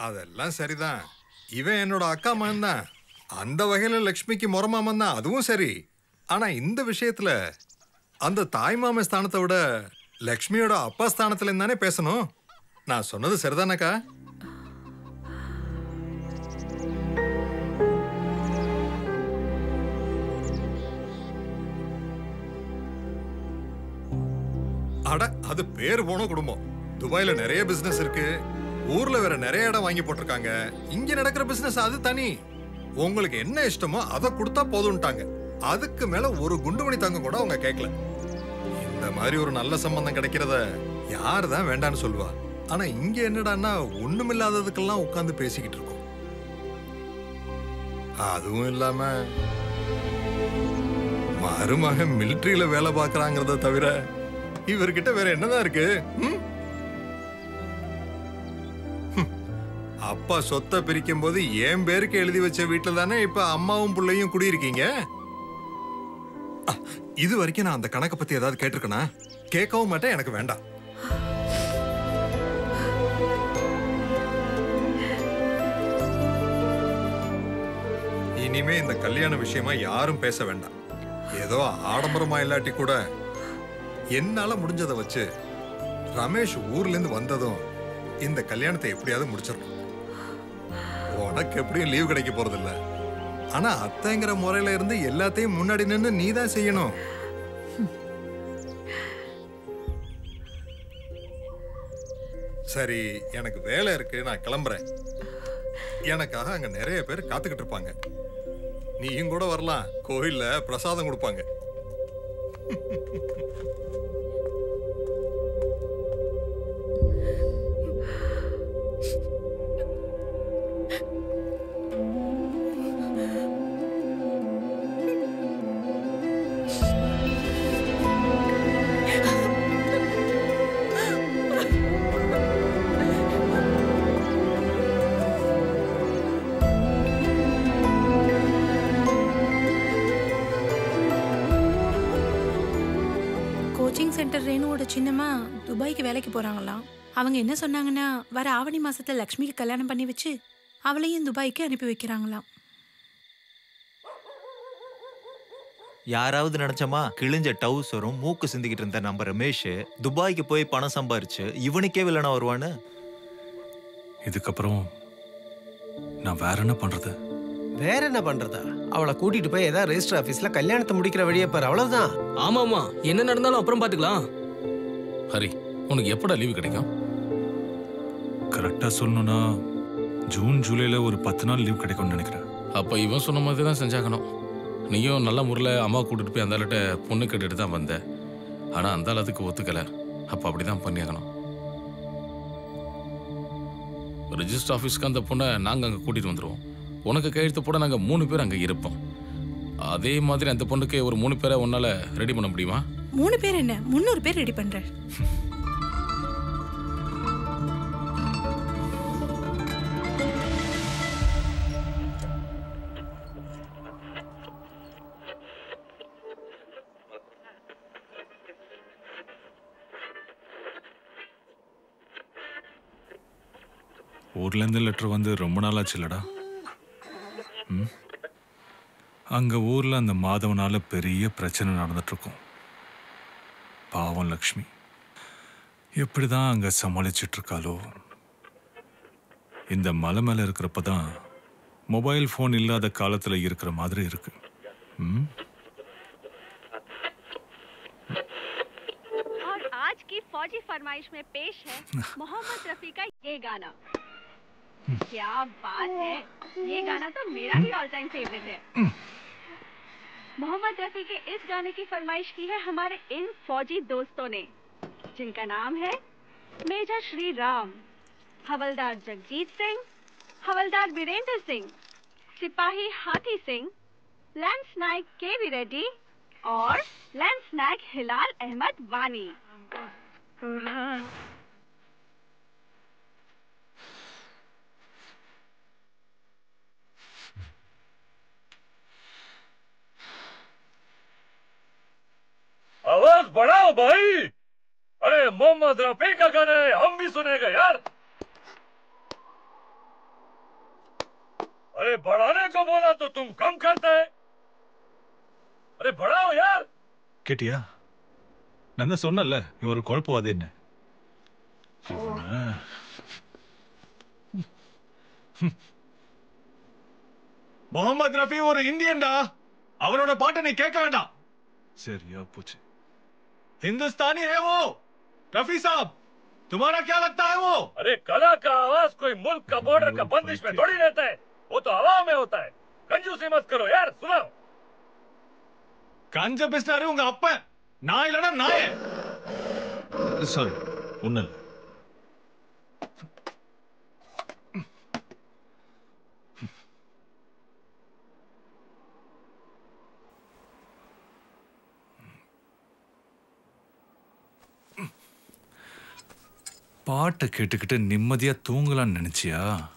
அதெல்லாம் சரிதான் இவன் என்னோட அக்கா மகன் தான் அந்த வகையில லக்ஷ்மிக்கு முறமாமன் தான் அதுவும் சரி ஆனா இந்த விஷயத்துல அந்த தாய்மாம ஸ்தானத்தை விட லக்ஷ்மியோட அப்பா ஸ்தானத்துல இருந்தானே பேசணும் நான் சொன்னது சரிதானக்கா அட அது பேர் போன குடும்பம் துபாயில நிறைய பிசினஸ் இருக்கு ஊர்ல வேற நிறைய இடம் வாங்கி போட்டிருக்காங்க இங்க நடக்கிற பிசினஸ் அது தனி உங்களுக்கு என்ன இஷ்டமோ அதை கொடுத்தா போதும்ட்டாங்க அதுக்கு மேல ஒரு குண்டுமணி தங்க கூட அவங்க கேட்கல இந்த மாதிரி ஒரு நல்ல சம்பந்தம் கிடைக்கிறத யார் தான் வேண்டான்னு சொல்லுவா ஆனா இங்க என்னடான்னா ஒண்ணுமில்லாததுக்கெல்லாம் உட்கார்ந்து பேசிக்கிட்டு இருக்கோம் அதுவும் இல்லாம மருமகன் மிலிட்டரியில வேலை பார்க்கறாங்கிறத தவிர இவர்கிட்ட வேற என்னதான் இருக்கு ம்? ஹம். அப்பா சொத்தை பிரிக்கும் போது என் பேருக்கு எழுதி வச்ச வீட்டுல தானே இப்ப அம்மாவும் பிள்ளையும் குடியிருக்கீங்க அ, இது வரைக்கும் நான் அந்த கணக்கை பத்தி ஏதாவது கேட்டிருக்கேனா கேட்கவும் மாட்டேன் எனக்கு வேண்டாம் இனிமே இந்த கல்யாண விஷயமா யாரும் பேச வேண்டாம் ஏதோ ஆடம்பரமா இல்லாட்டி கூட என்னால முடிஞ்சதை வச்சு ரமேஷ் ஊர்ல இருந்து வந்ததும் இந்த கல்யாணத்தை எப்படியாவது முடிச்சிடணும் உனக்கு எப்படியும் லீவ் கிடைக்க போறதில்ல ஆனா அத்தைங்கிற முறையில இருந்து எல்லாத்தையும் முன்னாடி நின்னு நீ தான் செய்யணும் சரி எனக்கு வேலை இருக்கு நான் கிளம்புறேன் எனக்காக அங்க நிறைய பேர் காத்துக்கிட்டு இருப்பாங்க நீயும் கூட வரலாம் கோயில்ல பிரசாதம் கொடுப்பாங்க கோச்சிங் சென்டர் ரேணுவோட சின்னம்மா துபாய்க்கு வேலைக்கு போறாங்களாம் அவங்க என்ன சொன்னாங்கன்னா வர ஆவணி மாசத்துல லக்ஷ்மிக்கு கல்யாணம் பண்ணி வச்சு அவளையும் துபாய்க்கு அனுப்பி வைக்கிறாங்களாம் யாராவது நினைச்சமா கிழிஞ்ச டவுசரும் மூக்கு சிந்திக்கிட்டு இருந்த நம்ம ரமேஷ் துபாய்க்கு போய் பணம் சம்பாரிச்சு இவனுக்கே வில்லனா வருவான்னு இதுக்கப்புறம் நான் வேற என்ன பண்றது வேற என்ன பண்றதா அவளை கூட்டிட்டு போய் ஏதாவது ரெஜிஸ்டர் ஆபீஸ்ல கல்யாணத்தை முடிக்கிற வழியை பாரு அவ்வளவுதான் ஆமாமா என்ன நடந்தாலும் அப்புறம் பாத்துக்கலாம் ஹரி உனக்கு எப்படா லீவு கிடைக்கும் கரெக்டா சொல்லணும்னா ஜூன் ஜூலைல ஒரு பத்து நாள் லீவ் கிடைக்கும்னு நினைக்கிறேன் அப்ப இவன் சொன்ன மாதிரி தான் செஞ்சாகணும் நீயும் நல்ல முறையில் அம்மா கூட்டிட்டு போய் அந்த ஆளுகிட்ட பொண்ணு கேட்டுட்டு தான் வந்த ஆனா அந்த ஆள் அதுக்கு ஒத்துக்கல அப்ப அப்படிதான் பண்ணியாகணும் ரெஜிஸ்டர் ஆஃபீஸ்க்கு அந்த பொண்ணை நாங்க அங்க கூட்டிட்டு வந்துருவோம் உனக்கு கையெழுத்து போட நாங்க மூணு பேர் அங்க இருப்போம் அதே மாதிரி அந்த பொண்ணுக்கு ஒரு மூணு பேரை உன்னால ரெடி பண்ண முடியுமா மூணு பேர் என்ன முந்நூறு பேர் ரெடி பண்றார் ஊர்ல இருந்து லெட்டர் வந்து ரொம்ப நாள் ஆச்சு இல்லடா ம்? அங்க ஊர்ல அந்த மாதவனால பெரிய பிரச்சனை நடந்துட்டு இருக்கும் பாவம் லக்ஷ்மி எப்படிதான் அங்க சமாளிச்சிட்டு இருக்காளோ இந்த மலை மேல இருக்கிறப்ப தான் மொபைல் ஃபோன் இல்லாத காலத்துல இருக்கிற மாதிரி இருக்கு ம் और आज की फौजी फरमाइश में पेश है मोहम्मद रफी का ये गाना क्या बात है ये गाना तो मेरा भी ऑल टाइम फेवरेट है मोहम्मद रफी के इस गाने की फरमाइश की है हमारे इन फौजी दोस्तों ने जिनका नाम है मेजर श्री राम हवलदार जगजीत सिंह हवलदार वीरेंद्र सिंह सिपाही हाथी सिंह लैंस नायक के वी रेड्डी और लैंस नायक हिलाल अहमद वानी आवाज बढ़ाओ भाई अरे मोहम्मद रफी का गाना है हम भी सुनेगा यार अरे बढ़ाने को बोला तो तुम कम करते हैं अरे बढ़ाओ यार கேட்டியா நான் தான் சொன்னல இவன் ஒரு குழப்பவாதேன்னு இவனை. முகமது ரஃபி ஒரு இந்தியன்டா அவனோட பாட்டை நீ கேட்க வேண்டாம் சரியா போச்சு हिंदुस्तानी है वो रफी साहब तुम्हारा क्या लगता है वो अरे कला का आवाज कोई मुल्क का बॉर्डर का बंदिश में थोड़ी रहता है वो तो हवा में होता है कंजूसी मत करो यार सुनाओ கஞ்ச பேசினாரு உங்க அப்பன் நான் இல்லனா நாய சாரி ஒண்ணு இல்ல பாட்டை கேட்டுக்கிட்டு நிம்மதியா தூங்கலாம்னு நினைச்சியா